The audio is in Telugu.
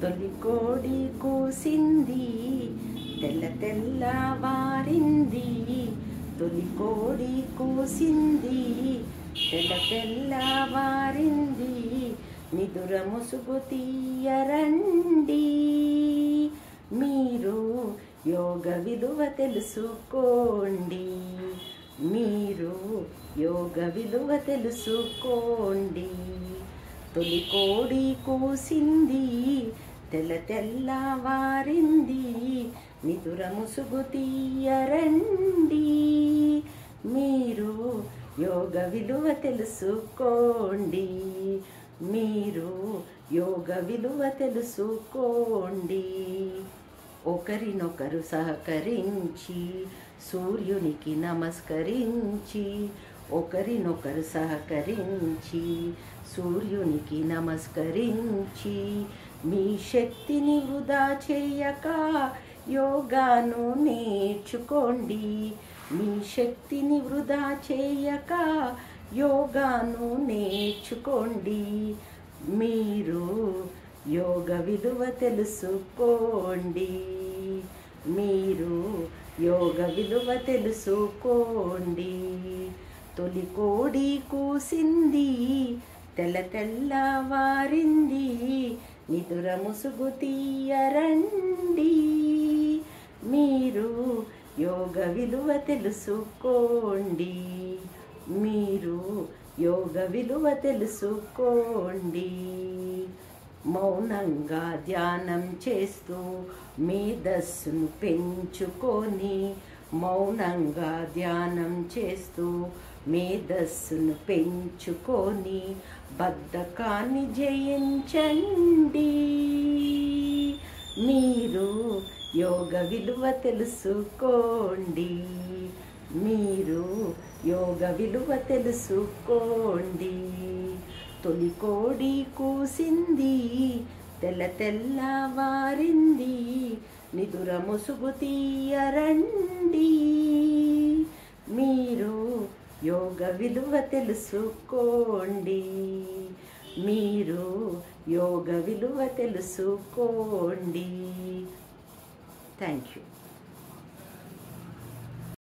తొలి కోడి కూసింది తెల్ల తెల్ల వారింది తొలి కోడి కూసింది తెల్ల తెల్ల వారింది నిదుర ముసుగు తీయరండి మీరు యోగ విలువ తెలుసుకోండి మీరు యోగ విలువ తెలుసుకోండి తొలి కోడి కూసింది తెల్ల తెల్ల వారింది నిదుర ముసుగు తీయరండి మీరు యోగ విలువ తెలుసుకోండి మీరు యోగ విలువ తెలుసుకోండి ఒకరినొకరు సహకరించి సూర్యునికి నమస్కరించి ఒకరినొకరు సహకరించి సూర్యునికి నమస్కరించి మీ శక్తిని వృధా చేయక యోగాను నేర్చుకోండి మీ శక్తిని వృధా చేయక యోగాను నేర్చుకోండి మీరు యోగ విలువ తెలుసుకోండి మీరు యోగ విలువ తెలుసుకోండి తొలి కోడి కూసింది తెల్ల తెల్ల వారింది నిదుర ముసుగు తీయరండి మీరు యోగ విలువ తెలుసుకోండి మీరు యోగ విలువ తెలుసుకోండి మౌనంగా ధ్యానం చేస్తూ మేధస్సును పెంచుకొని మౌనంగా ధ్యానం చేస్తూ మేధస్సును పెంచుకొని బద్ధకాన్ని జయించండి మీరు యోగ విలువ తెలుసుకోండి మీరు యోగ విలువ తెలుసుకోండి తొలి కోడి కూసింది తెల్ల తెల్ల వారింది నిదుర ముసుగు తీయరండి మీరు యోగ విలువ తెలుసుకోండి మీరు యోగ విలువ తెలుసుకోండి థ్యాంక్ యూ